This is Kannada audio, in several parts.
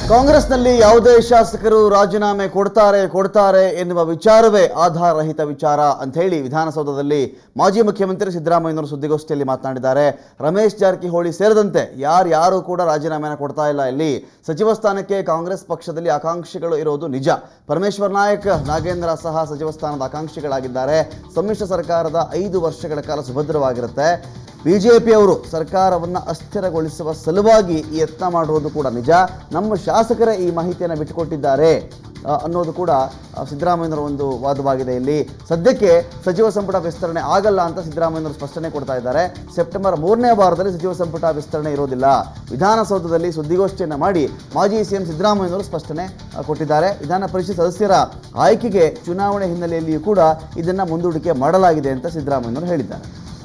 ಕಾಂಗ್ರೆಸ್ನಲ್ಲಿ ಯಾವುದೇ ಶಾಸಕರು ರಾಜೀನಾಮೆ ಕೊಡ್ತಾರೆ ಕೊಡ್ತಾರೆ ಎನ್ನುವ ವಿಚಾರವೇ ಆಧಾರರಹಿತ ವಿಚಾರ ಅಂತ ಹೇಳಿ ವಿಧಾನಸೌಧದಲ್ಲಿ ಮಾಜಿ ಮುಖ್ಯಮಂತ್ರಿ ಸಿದ್ದರಾಮಯ್ಯನವರು ಸುದ್ದಿಗೋಷ್ಠಿಯಲ್ಲಿ ಮಾತನಾಡಿದ್ದಾರೆ ರಮೇಶ್ ಜಾರಕಿಹೊಳಿ ಸೇರಿದಂತೆ ಯಾರ್ಯಾರು ಕೂಡ ರಾಜೀನಾಮೆನ ಕೊಡ್ತಾ ಇಲ್ಲ ಇಲ್ಲಿ ಸಚಿವ ಸ್ಥಾನಕ್ಕೆ ಕಾಂಗ್ರೆಸ್ ಪಕ್ಷದಲ್ಲಿ ಆಕಾಂಕ್ಷಿಗಳು ಇರೋದು ನಿಜ ಪರಮೇಶ್ವರ್ ನಾಯಕ್ ನಾಗೇಂದ್ರ ಸಹ ಸಚಿವ ಸ್ಥಾನದ ಆಕಾಂಕ್ಷಿಗಳಾಗಿದ್ದಾರೆ ಸಮ್ಮಿಶ್ರ ಸರ್ಕಾರದ ಐದು ವರ್ಷಗಳ ಕಾಲ ಸುಭದ್ರವಾಗಿರುತ್ತೆ ಬಿಜೆಪಿಯವರು ಸರ್ಕಾರವನ್ನು ಅಸ್ಥಿರಗೊಳಿಸುವ ಸಲುವಾಗಿ ಈ ಯತ್ನ ಮಾಡಿರೋದು ಕೂಡ ನಿಜ ನಮ್ಮ ಶಾಸಕರೇ ಈ ಮಾಹಿತಿಯನ್ನು ಬಿಟ್ಟುಕೊಟ್ಟಿದ್ದಾರೆ ಆ, ಅನ್ನೋದು ಕೂಡ ಆ, ಸಿದ್ದರಾಮಯ್ಯನವರ ಒಂದು ವಾದವಾಗಿದೆ ಇಲ್ಲಿ ಸದ್ಯಕ್ಕೆ ಸಚಿವ ಸಂಪುಟ ವಿಸ್ತರಣೆ ಆಗಲ್ಲ ಅಂತ ಸಿದ್ದರಾಮಯ್ಯನವರು ಸ್ಪಷ್ಟನೆ ಕೊಡ್ತಾ ಇದ್ದಾರೆ ಸೆಪ್ಟೆಂಬರ್ ಮೂರನೇ ವಾರದಲ್ಲಿ ಸಚಿವ ಸಂಪುಟ ವಿಸ್ತರಣೆ ಇರೋದಿಲ್ಲ ವಿಧಾನಸೌಧದಲ್ಲಿ ಸುದ್ದಿಗೋಷ್ಠಿಯನ್ನು ಮಾಡಿ ಮಾಜಿ ಸಿಎಂ ಸಿದ್ದರಾಮಯ್ಯನವರು ಸ್ಪಷ್ಟನೆ ಆ, ಕೊಟ್ಟಿದ್ದಾರೆ ವಿಧಾನ ಪರಿಷತ್ ಸದಸ್ಯರ ಆಯ್ಕೆಗೆ ಚುನಾವಣೆ ಹಿನ್ನೆಲೆಯಲ್ಲಿಯೂ ಕೂಡ ಇದನ್ನು ಮುಂದೂಡಿಕೆ ಮಾಡಲಾಗಿದೆ ಅಂತ ಸಿದ್ದರಾಮಯ್ಯನವರು ಹೇಳಿದ್ದಾರೆ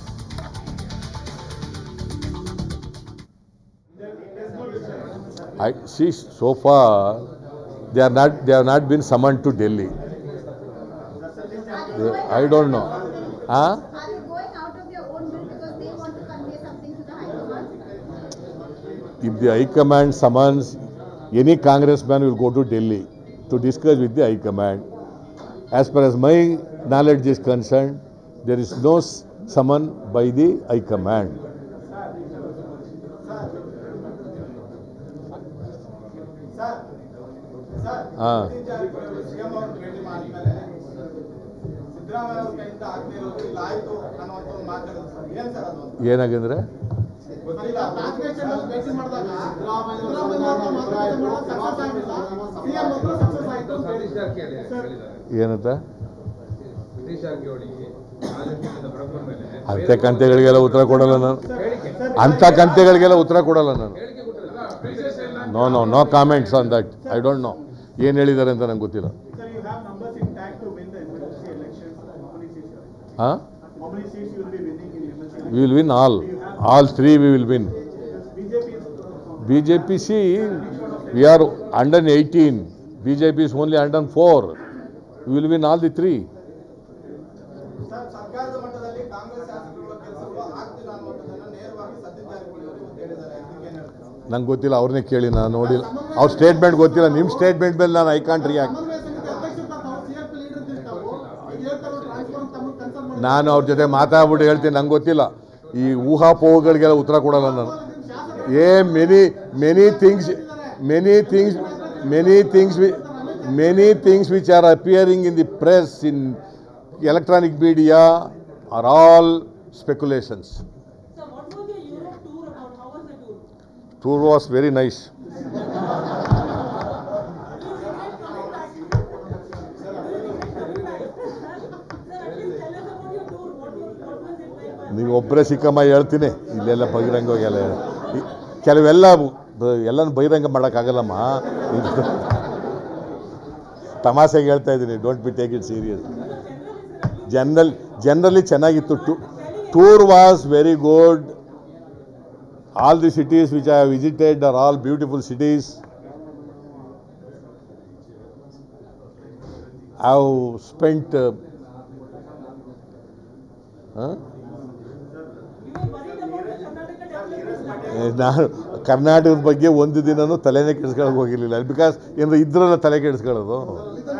I see so far they are not they have not been summoned to Delhi. They- I don't know. Huh? Are you going out of your own will because they want to convey something to the High Command? If the High Command summons, any congressman will go to Delhi to discuss with the High Command. As far as my knowledge is concerned, there is no s- summon by the High Command. ಹಾಂ ಸಿಎಂ ಅವರು ಭೇಟಿ ಮಾಡಿದ್ಮೇಲೆ ಸಿದ್ದರಾಮಯ್ಯ ಅವ್ರ ಕೈಯಿಂದ ಆಗದೆ ಇರೋದು ಇಲ್ಲ ಆಯ್ತು ಅನ್ನುವಂಥ ಒಂದು ಮಾತಾಡಿದ್ರು ಸರ್ ಏನ್ ಸರ್ ಅದು ಏನಾಗಂದ್ರೆ ಗೊತ್ತಿಲ್ಲ ಕಾಂಗ್ರೆಸ್ ಭೇಟಿ ಮಾಡಿದಾಗ ಸಿದ್ದರಾಮಯ್ಯ ಅವ್ರನ್ನ ಮಾತುಕತೆ ಮಾಡೋದು ಸಕ್ಸಸ್ ಆಗಿಲ್ಲ ಸಿಎಂ ಹತ್ರ ಸಕ್ಸಸ್ ಆಯ್ತು ಅಂತ ಹೇಳಿದ್ರು. ಸರ್ ಏನಂತ ಸತೀಶ್ ಜಾರಕಿಹೊಳಿ ರಾಜಕೀಯದಿಂದ ಹೊರಬಂದ ಮೇಲೆ ಅಂಥ ಕಂತೆಗಳಿಗೆಲ್ಲ ಉತ್ತರ ಕೊಡಲ್ಲ ನಾನು ಅಂಥ ಕಂತೆಗಳಿಗೆಲ್ಲ ಉತ್ತರ ಕೊಡಲ್ಲ ನಾನು no no no comments on that I don't know ಏನು ಹೇಳಿದ್ದಾರೆ ಅಂತ ನಂಗೆ ಗೊತ್ತಿಲ್ಲ Sir, you have numbers intact to win the emergency elections. How many seats you are? ಹಾಂ How many seats you will be winning in emergency we will win all all three we will win elections? BJP is B J P see we are under eighteen B J P is only under four we will win all the three ಸರ್ ಸರ್ಕಾರದ ಮಟ್ಟದಲ್ಲಿ ಕಾಂಗ್ರೆಸ್ ಶಾಸಕರುಗಳ ಕೆಲಸಗಳು ಆಗ್ತಿಲ್ಲ ಅನ್ನುವಂಥದ್ದನ್ನ ನೇರವಾಗಿ ಸತೀಶ್ ಜಾರಕಿಹೊಳಿ ಅವರು ಇವತ್ತು ಹೇಳಿದ್ದಾರೆ ಇದಕ್ಕೆ ಏನ್ ಹೇಳ್ತಾರೆ ನಂಗೆ ಗೊತ್ತಿಲ್ಲ ಅವ್ರನ್ನೇ ಕೇಳಿ ನಾನು ನೋಡಿಲ್ಲ ಅವ್ರ ಸ್ಟೇಟ್ಮೆಂಟ್ ಗೊತ್ತಿಲ್ಲ ನಿಮ್ಮ ಸ್ಟೇಟ್ಮೆಂಟ್ ಮೇಲೆ ನಾನು ಐ ಕಾಂಟ್ ರಿಯಾಕ್ಟ್ ನಾನು ಅವ್ರ ಜೊತೆ ಮಾತಾಡ್ಬಿಟ್ಟು ಹೇಳ್ತೀನಿ ನಂಗೆ ಗೊತ್ತಿಲ್ಲ ಈ ಊಹಾಪೋಹಗಳಿಗೆಲ್ಲ ಉತ್ತರ ಕೊಡಲ್ಲ ನಾನು a many many things many things many things many things which are appearing in the press in electronic media are all speculations So what was your Europe tour about? How was the tour? Tour was very nice Sir, at least tell us about your tour. What was, what was it like? ನೀವು ಒಬ್ಬರೇ ಸಿಕ್ಕಮ್ಮ ಹೇಳ್ತೀನಿ ಇಲ್ಲೆಲ್ಲ ಬಹಿರಂಗವಾಗೆಲ್ಲ ಈ- ಕೆಲವೆಲ್ಲ ಬ- ಎಲ್ಲನೂ ಬಹಿರಂಗ ಮಾಡೋಕ್ಕಾಗಲ್ಲಮ್ಮ ಇದು ತಮಾಷೆಗೆ ಹೇಳ್ತಾ ಇದ್ದೀನಿ don't be take it serious general generally ಚೆನ್ನಾಗಿತ್ತು to tour was very good all the cities which I visited are all beautiful cities I have spent ಹಾಂ You were worried about the Karnataka development. ಏ, ನಾನು ಕರ್ನಾಟಕದ ಬಗ್ಗೆ ಒಂದು ದಿನನೂ ತಲೆನೇ ಕೆಡಿಸ್ಕೊಳಕ್ಕೆ ಹೋಗಿರಲಿಲ್ಲ ಬಿಕಾಸ್ ಏನಾರ ಇದ್ರಲ್ಲ ತಲೆ ಕೆಡಿಸ್ಕೊಳ್ಳೋದು